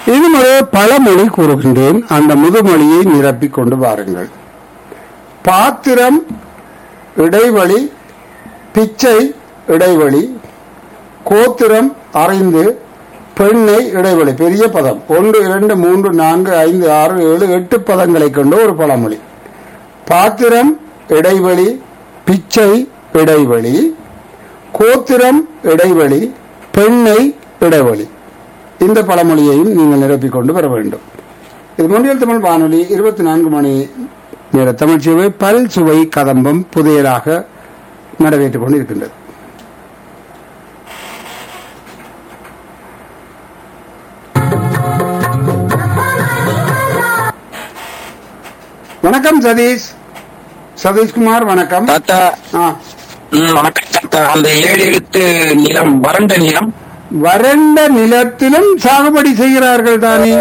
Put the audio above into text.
இது ஒரு பழமொழி கூறுகின்றேன் அந்த முதுமொழியை நிரப்பிக் கொண்டு வாருங்கள் பாத்திரம் இடைவெளி பிச்சை இடைவெளி கோத்திரம் அறிந்து பெண்ணை இடைவெளி பெரிய பதம் ஒன்று இரண்டு மூன்று நான்கு ஐந்து ஆறு ஏழு எட்டு பதங்களை கொண்ட ஒரு பழமொழி பாத்திரம் இடைவெளி பிச்சை இடைவெளி கோத்திரம் இடைவெளி பெண்ணை இடைவெளி இந்த பழமொழியையும் நீங்கள் நிரப்பிக் கொண்டு வர வேண்டும் இது முன்னில் தமிழ் வானொலி இருபத்தி நான்கு மணி நேர தமிழ் சேவை பல் சுவை கதம்பம் புதையலாக நடைபெற்றுக் கொண்டிருக்கின்றது வணக்கம் சதீஷ் சதீஷ்குமார் வணக்கம் தாத்தா ஆ ம், வணக்கம் தாத்தா அந்த ஏழு எழுத்து நிலம் வறண்ட நிலம் வறண்ட நிலத்திலும் சாகுபடி செய்கிறார்கள் தானே